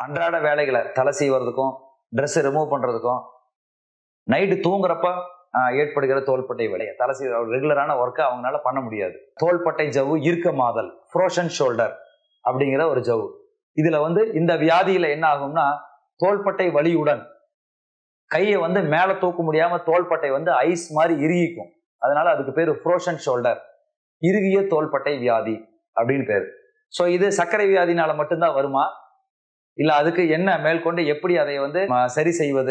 அன்றாட வேலைகளை தலை சீவறதுக்கும் ட்ரெஸ் ரிமூவ் பண்றதுக்கும் நைட்டு தூங்குறப்ப ஆஹ், ஏற்படுகிற தோள்பட்டை வலியை தலை சீவ ரெகுலரான ஒர்க்கை அவங்களால பண்ண முடியாது தோள்பட்டை ஜவ்வு இறுக்கமாதல் ஃப்ரோஷன் ஷோல்டர் அப்படிங்கிற ஒரு ஜவ்வு இதுல வந்து இந்த வியாதியில என்ன ஆகும்னா தோள்பட்டை வலியுடன் கையை வந்து மேல தூக்க முடியாம தோள்பட்டை வந்து ஐஸ் மாதிரி இறுகிக்கும் அதனால அதுக்கு பேரு ஃப்ரோஷன் ஷோல்டர் இறுகிய தோள்பட்டை வியாதி அப்படின்னு பேரு ஸோ இது சர்க்கரை வியாதினால மட்டும்தான் வருமா இல்ல அதுக்கு என்ன மேற்கொண்டு எப்படி அதை வந்து ம, சரி செய்வது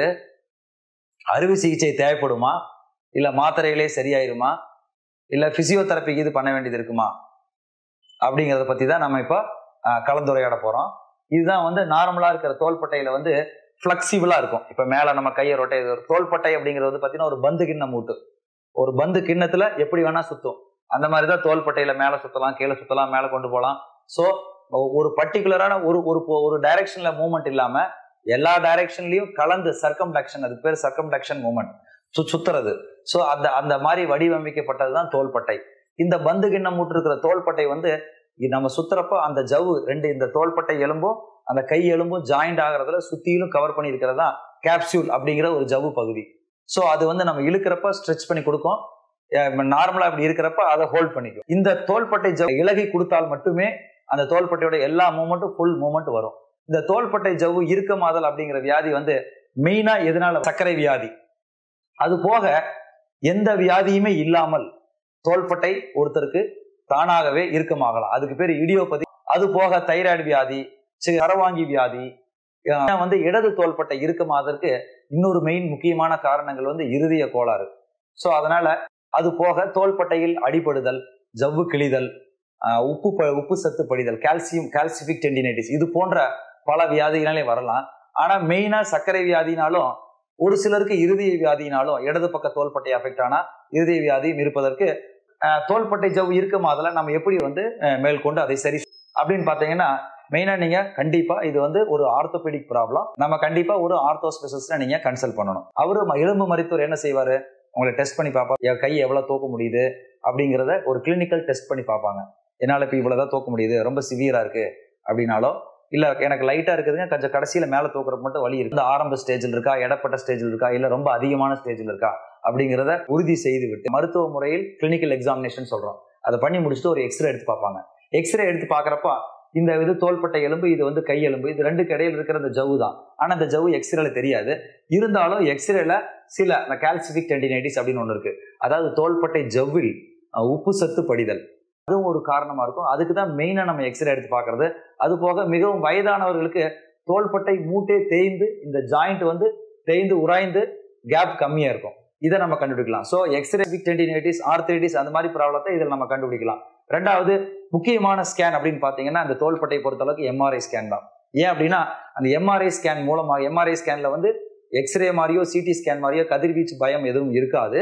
அறுவை சிகிச்சை தேவைப்படுமா இல்ல மாத்திரைகளே சரியாயிருமா இல்ல பிசியோதெரபிக்கு இது பண்ண வேண்டியது இருக்குமா அப்படிங்கிறத பத்தி தான் நம்ம இப்போ அஹ், கலந்துரையாட போறோம் இதுதான் வந்து நார்மலா இருக்கிற தோள்பட்டையில வந்து ஃபிளெக்சிபிளா இருக்கும் இப்ப மேல நம்ம கையை ரொட்டை தோள்பட்டை அப்படிங்கிறது வந்து பாத்தீங்கன்னா ஒரு பந்து கிண்ண மூட்டு ஒரு பந்து கிண்ணத்துல எப்படி வேணா சுத்தும் அந்த மாதிரி தான் தோள்பட்டையில மேல சுத்தலாம் கீழே சுத்தலாம் மேல கொண்டு போகலாம் ஸோ ஒரு பர்டிகுலரான ஒரு ஒரு ஒரு டைரக்ஷன்ல மூவ்மெண்ட் இல்லாம எல்லா டைரக்ஷன்லயும் கலந்து சர்க்கம்டக்ஷன் அதுக்கு பேர் சர்க்கம்டக்ஷன் மூவ்மெண்ட் சு சுத்துறது ஸோ அந்த அந்த மாதிரி வடிவமைக்கப்பட்டது தான் தோள்பட்டை இந்த பந்து கிண்ணம் மூட்டு இருக்கிற தோள்பட்டை வந்து இது நம்ம சுத்துறப்ப அந்த ஜவ்வு ரெண்டு இந்த தோள்பட்டை எலும்பும் அந்த கை எலும்பும் ஜாயிண்ட் ஆகிறதுல சுத்தியிலும் கவர் பண்ணி இருக்கிறதா கேப்சியூல் அப்படிங்கிற ஒரு ஜவ்வு பகுதி ஸோ அது வந்து நம்ம இழுக்கிறப்ப ஸ்ட்ரெச் பண்ணி கொடுக்கும் நார்மலா இப்படி இருக்கிறப்ப அதை ஹோல்ட் பண்ணிக்கும் இந்த தோள்பட்டை ஜவ்வு இலகி கொடுத்தால் மட்டுமே அந்த தோள்பட்டையோட எல்லா மூமெண்ட்டும் ஃபுல் மூமெண்ட் வரும் இந்த தோள்பட்டை ஜவ்வு இறுக்கமாதல் அப்படிங்கிற வியாதி வந்து மெயினா எதனால சர்க்கரை வியாதி அது போக எந்த வியாதியுமே இல்லாமல் தோள்பட்டை ஒருத்தருக்கு தானாகவே இறுக்கமாகலாம் அதுக்கு பேர் இடியோபதி அது போக தைராய்டு வியாதி சி- கரவாங்கி வியாதி அஹ் வந்து இடது தோள்பட்டை இறுக்கமாதற்கு இன்னொரு மெயின் முக்கியமான காரணங்கள் வந்து இருதய கோளாறு ஸோ அதனால அது போக தோள்பட்டையில் அடிபடுதல் ஜவ்வு கிழிதல் ஆஹ் உப்பு ப- உப்பு சத்து படிதல் கால்சியம் கால்சிபிக் டெண்டினைட்டிஸ் இது போன்ற பல வியாதிகளாலே வரலாம் ஆனா மெயினா சர்க்கரை வியாதினாலும் ஒரு சிலருக்கு இருதய வியாதினாலும் இடது பக்க தோள்பட்டை அஃபெக்ட் ஆனா இருதய வியாதியும் இருப்பதற்கு ஆஹ் தோள்பட்டை ஜவ்வு இருக்குமாதில் நம்ம எப்படி வந்து ஆஹ் மேற்கொண்டு அதை சரி செய்- அப்படின்னு பார்த்தீங்கன்னா மெயினா நீங்க கண்டிப்பா இது வந்து ஒரு ஆர்த்தோபெடிக் ப்ராப்ளம் நம்ம கண்டிப்பா ஒரு ஆர்த்தோ ஸ்பெஷலிஸ்ட நீங்க கன்சல்ட் பண்ணணும் அவரு ம- எலும்பு மருத்துவர் என்ன செய்வாரு உங்களை டெஸ்ட் பண்ணி பார்ப்பா என் கை எவ்வளவு தூக்க முடியுது அப்படிங்கிறத ஒரு கிளினிக்கல் டெஸ்ட் பண்ணி பார்ப்பாங்க என்னால இப்போ இவ்வளவுதான் தூக்க முடியுது ரொம்ப சிவியரா இருக்கு அப்படின்னாலோ இல்ல எனக்கு லைட்டா இருக்குதுங்க கொஞ்சம் கடைசியில மேல தூக்குறப்ப மட்டும் வலி இருக்கு இந்த ஆரம்ப ஸ்டேஜில் இருக்கா இடப்பட்ட ஸ்டேஜில் இருக்கா இல்ல ரொம்ப அதிகமான ஸ்டேஜில் இருக்கா அப்படிங்கிறத உறுதி செய்து விட்டு மருத்துவ முறையில் கிளினிக்கல் எக்ஸாமினேஷன் சொல்றோம் அதை பண்ணி முடிச்சுட்டு ஒரு எக்ஸ்ரே எடுத்து பார்ப்பாங்க எக்ஸ்ரே எடுத்து பார்க்கறப்ப இந்த இது தோள்பட்டை எலும்பு இது வந்து கை எலும்பு இது ரெண்டுக்கு இடையில இருக்கிற இந்த ஜவ்வு தான் ஆனா இந்த ஜவ்வு எக்ஸ்ரேல தெரியாது இருந்தாலும் எக்ஸ்ரேல சில அந்த கால்சிபிக் டெண்டினைட்டிஸ் அப்படின்னு ஒன்று இருக்கு அதாவது தோள்பட்டை ஜவ்வில் அஹ், உப்பு சத்து படிதல் அதுவும் ஒரு காரணமா இருக்கும் அதுக்கு தான் மெயினா நம்ம எக்ஸ்ரே எடுத்து பார்க்கறது அது போக மிகவும் வயதானவர்களுக்கு தோள்பட்டை மூட்டே தேய்ந்து இந்த ஜாயிண்ட் வந்து தேய்ந்து உராய்ந்து கேப் கம்மியா இருக்கும் இதை நம்ம கண்டுபிடிக்கலாம் ஸோ எக்ஸ்ரேபிக் டெண்டினைட்டிஸ் ஆர்த்ரைட்டிஸ் அந்த மாதிரி ப்ராப்ளத்தை இதில் நம்ம கண்டுபிடிக்கலாம் ரெண்டாவது முக்கியமான ஸ்கேன் அப்படின்னு பார்த்தீங்கன்னா அந்த தோள்பட்டை பொறுத்தளவுக்கு எம்ஆர்ஐ ஸ்கேன் தான் ஏன் அப்படின்னா அந்த எம்ஆர்ஐ ஸ்கேன் மூலமாக எம்ஆர்ஐ ஸ்கேன்ல வந்து எக்ஸ்ரே மாதிரியோ சிடி ஸ்கேன் மாதிரியோ கதிர்வீச்சு பயம் எதுவும் இருக்காது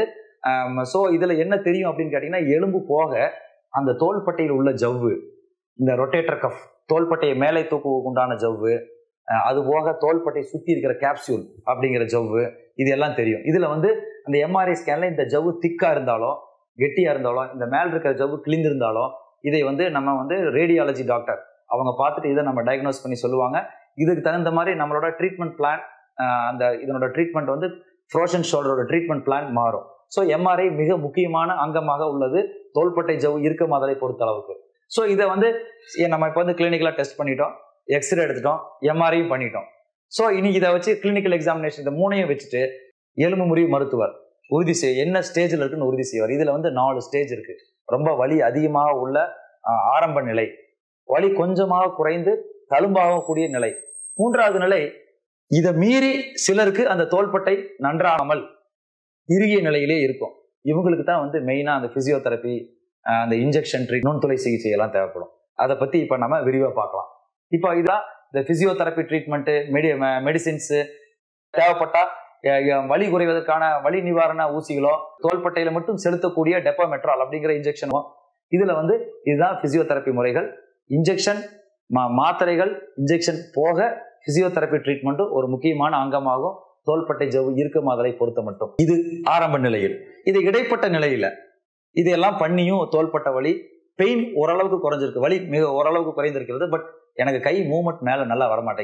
ஸோ இதில் என்ன தெரியும் அப்படின்னு கேட்டிங்கன்னா எலும்பு போக அந்த தோள்பட்டையில் உள்ள ஜவ்வு இந்த ரொட்டேட்டர் கஃப் தோள்பட்டையை மேலே தூக்கு உண்டான ஜவ்வு அஹ் அது போக தோள்பட்டை சுற்றி இருக்கிற கேப்சூல் அப்படிங்கிற ஜவ்வு இது எல்லாம் தெரியும் இதில் வந்து அந்த எம்ஆர்ஐ ஸ்கேனில் இந்த ஜவ்வு திக்காக இருந்தாலோ கெட்டியாக இருந்தாலோ இந்த மேல் இருக்கிற ஜவ்வு கிழிந்திருந்தாலோ இதை வந்து நம்ம வந்து ரேடியாலஜி டாக்டர் அவங்க பார்த்துட்டு இதை நம்ம டயக்னோஸ் பண்ணி சொல்லுவாங்க இதுக்கு தகுந்த மாதிரி நம்மளோட ட்ரீட்மெண்ட் பிளான் அந்த இதனோட ட்ரீட்மெண்ட் வந்து ஃப்ரோஷன் ஷோல்டரோட ட்ரீட்மெண்ட் பிளான் மாறும் ஸோ எம்ஆர்ஐ மிக முக்கியமான அங்கமாக உள்ளது தோள்பட்டை ஜவ்வு இருக்க மாதிரி பொறுத்த அளவுக்கு ஸோ இதை வந்து ஏ, நம்ம இப்போ வந்து கிளினிக்கலாக டெஸ்ட் பண்ணிட்டோம் எக்ஸ்ரே எடுத்துட்டோம் எம்ஆர்ஐயும் பண்ணிட்டோம் ஸோ இனி இதை வச்சு கிளினிக்கல் எக்ஸாமினேஷன் இந்த மூணையும் வச்சுட்டு எலும்பு முறிவு மருத்துவர் உறுதி செய்ய என்ன ஸ்டேஜில் இருக்குன்னு உறுதி செய்வார் இதில் வந்து நாலு ஸ்டேஜ் இருக்கு ரொம்ப வலி அதிகமாக உள்ள ஆஹ், ஆரம்ப நிலை வலி கொஞ்சமாக குறைந்து தழும்பாகக்கூடிய நிலை மூன்றாவது நிலை இதை மீறி சிலருக்கு அந்த தோள்பட்டை நன்றாகாமல் இறுகிய நிலையிலே இருக்கும் இவங்களுக்கு தான் வந்து மெயினாக அந்த பிசியோதெரப்பி அந்த இன்ஜெக்ஷன் ட்ரீட் நுண்துளை சிகிச்சை எல்லாம் தேவைப்படும் அதை பற்றி இப்போ நம்ம விரிவாக பார்க்கலாம் இப்போ இதான் இந்த பிசியோதெரப்பி ட்ரீட்மெண்ட்டு மெடி மெடிசின்ஸு தேவைப்பட்டா அஹ், அஹ், வலி குறைவதற்கான வலி நிவாரண ஊசிகளோ தோள்பட்டையில மட்டும் செலுத்தக்கூடிய டெப்போமெட்ரால் அப்படிங்கிற இன்ஜெக்ஷனோ இதுல வந்து இதுதான் பிசியோதெரப்பி முறைகள் இன்ஜெக்ஷன் மாத்திரைகள் இன்ஜெக்ஷன் போக பிசியோதெரப்பி ட்ரீட்மெண்ட்டும் ஒரு முக்கியமான அங்கமாகும் தோள்பட்டை ஜவ்வு இறுக்கமாதலை பொறுத்த மட்டும் இது ஆரம்ப நிலையில் இது இடைப்பட்ட நிலையில இதெல்லாம் பண்ணியும் தோள்பட்ட வலி பெயின் ஓரளவுக்கு குறைஞ்சிருக்கு வலி மிக ஓரளவுக்கு குறைந்திருக்கிறது பட் எனக்கு கை மூவ்மெண்ட் மேல நல்லா வரமாட்டேங்குது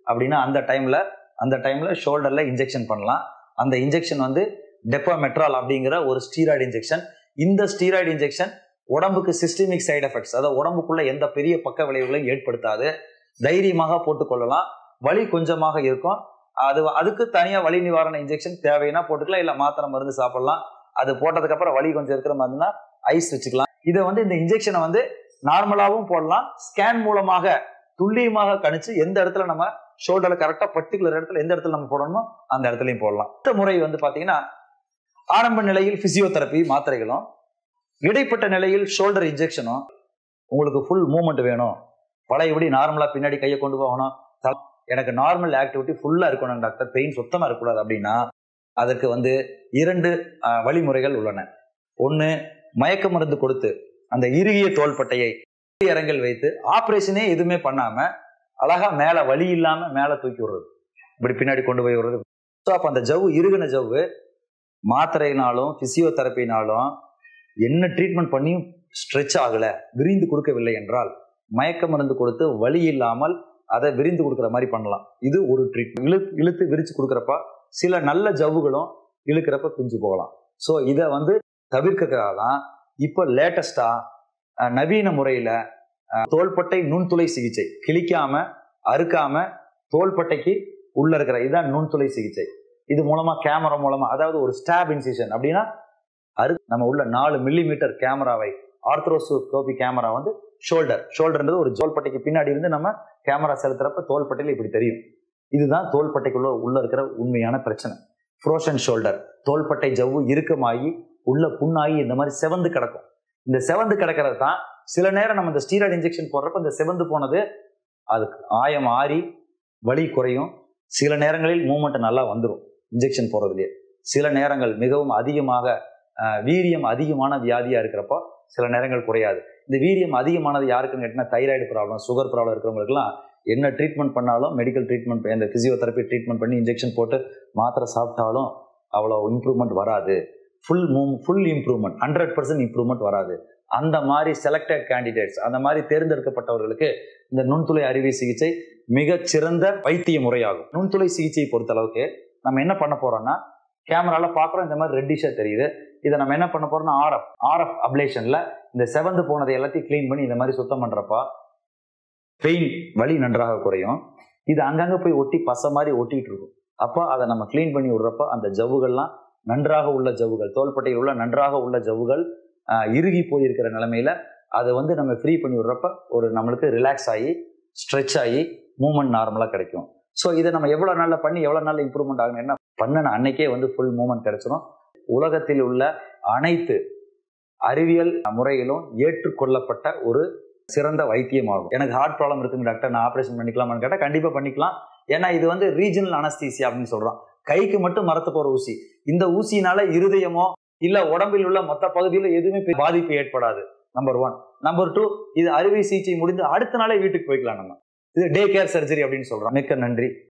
அப்படின்னா அந்த டைம்ல அந்த டைம்ல ஷோல்டர்ல இன்ஜெக்ஷன் பண்ணலாம் அந்த இன்ஜெக்ஷன் வந்து டெப்பாமெட்ரால் அப்படிங்கிற ஒரு ஸ்டீராய்டு இன்ஜெக்ஷன் இந்த ஸ்டீராய்டு இன்ஜெக்ஷன் உடம்புக்கு சிஸ்டமிக் சைடு எஃபெக்ட்ஸ் அதாவது உடம்புக்குள்ள எந்த பெரிய பக்க விளைவுகளையும் ஏற்படுத்தாது தைரியமாக போட்டுக்கொள்ளலாம் வலி கொஞ்சமாக இருக்கும் அது அதுக்கு தனியாக வலி நிவாரண இன்ஜெக்ஷன் தேவைன்னா போட்டுக்கலாம் இல்லை மாத்திரை மருந்து சாப்பிடலாம் அது போட்டதுக்கு அப்புறம் வலி கொஞ்சம் இருக்கிற மாதிரினா ஐஸ் வச்சுக்கலாம் இதை வந்து இந்த இன்ஜெக்ஷனை வந்து நார்மலாகவும் போடலாம் ஸ்கேன் மூலமாக துல்லியமாக கணிச்சு எந்த இடத்துல நம்ம ஷோல்டர்ல கரெக்டா பர்டிகுலர் இடத்துல எந்த இடத்துல நம்ம போடணுமோ அந்த இடத்துலையும் போடலாம் அடுத்த முறை வந்து பாத்தீங்கன்னா ஆரம்ப நிலையில் பிசியோதெரப்பி மாத்திரைகளும் இடைப்பட்ட நிலையில் ஷோல்டர் இன்ஜெக்ஷனும் உங்களுக்கு ஃபுல் மூவ்மெண்ட் வேணும் பழையபடி நார்மலா பின்னாடி கையை கொண்டு போகணும் தல- எனக்கு நார்மல் ஆக்டிவிட்டி ஃபுல்லா இருக்கணும் டாக்டர் பெயின் சுத்தமா இருக்கக்கூடாது அப்படின்னா அதற்கு வந்து இரண்டு அஹ், வழிமுறைகள் உள்ளன ஒன்று மயக்க மருந்து கொடுத்து அந்த இறுகிய தோள்பட்டையை இறங்கல் வைத்து ஆப்ரேஷனே எதுவுமே பண்ணாம அழகா மேல வலி இல்லாம மேல தூக்கி விடுறது இப்படி பின்னாடி கொண்டு போய் விடுறது ஸோ அப்போ அந்த ஜவ்வு இறுகின ஜவ்வு மாத்திரையினாலும் பிசியோதெரப்பினாலும் என்ன ட்ரீட்மெண்ட் பண்ணியும் ஸ்ட்ரெச் ஆகல விரிந்து கொடுக்கவில்லை என்றால் மயக்க மருந்து கொடுத்து வலி இல்லாமல் அதை விரிந்து கொடுக்குற மாதிரி பண்ணலாம் இது ஒரு ட்ரீட்மெண்ட் இழு இழுத்து விரிச்சு கொடுக்குறப்ப சில நல்ல ஜவ்வுகளும் இழுக்கிறப்ப பிஞ்சு போகலாம் ஸோ இதை வந்து தவிர்க்கிறதுக்காக தான் இப்போ லேட்டஸ்டா நவீன முறையில அஹ், தோள்பட்டை நுண்துளை சிகிச்சை கிழிக்காம அறுக்காம தோள்பட்டைக்கு உள்ள இருக்கிற இதுதான் நுண்துளை சிகிச்சை இது மூலமா கேமரா மூலமா அதாவது ஒரு ஸ்டாப் இன்சிஷன் அப்படின்னா அரு நம்ம உள்ள நாலு மில்லி மீட்டர் கேமராவை ஆர்த்ரோஸ்கோபி கேமரா வந்து ஷோல்டர் ஷோல்டர்ன்றது ஒரு தோள்பட்டைக்கு பின்னாடி இருந்து நம்ம கேமரா செலுத்துறப்ப தோள்பட்டையில இப்படி தெரியும் இதுதான் தோள்பட்டைக்குள்ள உள்ள இருக்கிற உண்மையான பிரச்சனை ஃப்ரோஷன் ஷோல்டர் தோள்பட்டை ஜவ்வு இறுக்கமாகி உள்ள புண்ணாகி இந்த மாதிரி செவந்து கிடக்கும் இந்த செவந்து கிடக்கிறது தான் சில நேரம் நம்ம இந்த ஸ்டீராய்டு இன்ஜெக்ஷன் போடுறப்ப இந்த செவந்து போனது அதுக்கு ஆயம் ஆறி வலி குறையும் சில நேரங்களில் மூமெண்ட் நல்லா வந்துடும் இன்ஜெக்ஷன் போடுறதுலேயே சில நேரங்கள் மிகவும் அதிகமாக அஹ், வீரியம் அதிகமான வியாதியா இருக்கிறப்போ சில நேரங்கள் குறையாது இந்த வீரியம் அதிகமானது யாருக்குன்னு கேட்டிங்கன்னா தைராய்டு ப்ராப்ளம் சுகர் ப்ராப்ளம் இருக்கிறவங்களுக்குலாம் என்ன ட்ரீட்மெண்ட் பண்ணாலும் மெடிக்கல் ட்ரீட்மெண்ட் இந்த பிசியோதெரப்பி ட்ரீட்மெண்ட் பண்ணி இன்ஜெக்ஷன் போட்டு மாத்திரை சாப்பிட்டாலும் அவ்வளோ இம்ப்ரூவ்மெண்ட் வராது full move full improvement hundred percent improvement வராது அந்த மாதிரி செலக்டட் கேண்டிடேட்ஸ் அந்த மாதிரி தேர்ந்தெடுக்கப்பட்டவர்களுக்கு இந்த நுண்துளை அறுவை சிகிச்சை மிகச் சிறந்த வைத்திய முறையாகும் நுண்துளை சிகிச்சையை பொறுத்த அளவுக்கு நம்ம என்ன பண்ண போறோம்னா கேமரால பார்க்குறோம் இந்த மாதிரி ரெட்டிஷா தெரியுது இதை நம்ம என்ன பண்ண போறோம்னா ஆர்எஃப் ஆர்எஃப் அப்ளேஷன்ல இந்த செவந்து போனதை எல்லாத்தையும் க்ளீன் பண்ணி இந்த மாதிரி சுத்தம் பண்றப்ப பெயின் வலி நன்றாக குறையும் இது அங்கங்க போய் ஒட்டி பசை மாதிரி ஒட்டிட்டு இருக்கும் அப்போ அதை நம்ம க்ளீன் பண்ணி விடுறப்ப அந்த ஜவ்வுகள்லாம் நன்றாக உள்ள ஜவ்வுகள் தோள்பட்டையில் உள்ள நன்றாக உள்ள ஜவ்வுகள் ஆஹ், இறுகி போயிருக்கிற நிலைமையில அதை வந்து நம்ம ஃப்ரீ பண்ணி விடுறப்ப ஒரு நம்மளுக்கு ரிலாக்ஸ் ஆகி ஸ்ட்ரெச் ஆகி மூவ்மெண்ட் நார்மலாக கிடைக்கும் ஸோ இதை நம்ம எவ்வளோ நாளில் பண்ணி எவ்வளோ நாளில் இம்ப்ரூவ்மெண்ட் ஆகணும் என்ன பண்ணின அன்னைக்கே வந்து ஃபுல் மூவ்மெண்ட் கிடைச்சிரும் உலகத்தில் உள்ள அனைத்து அறிவியல் முறையிலும் ஏற்றுக்கொள்ளப்பட்ட ஒரு சிறந்த வைத்தியமாகும் எனக்கு ஹார்ட் ப்ராப்ளம் இருக்குங்க டாக்டர் நான் ஆப்ரேஷன் பண்ணிக்கலாமான்னு கேட்டால் கண்டிப்பாக பண்ணிக்கலாம் ஏன்னா இது வந்து ரீஜனல் அனஸ்தீசியா அப்படின்னு சொல்றோம் கைக்கு மட்டும் மரத்து போற ஊசி இந்த ஊசினால இருதயமோ இல்ல உடம்பில் உள்ள மொத்த பகுதியில் எதுவுமே பெ- பாதிப்பு ஏற்படாது நம்பர் ஒன் நம்பர் டூ இது அறுவை சிகிச்சை முடிந்து அடுத்த நாளே வீட்டுக்கு போய்க்கலாம் நம்ம இது டே கேர் சர்ஜரி அப்படின்னு சொல்றோம் மிக்க நன்றி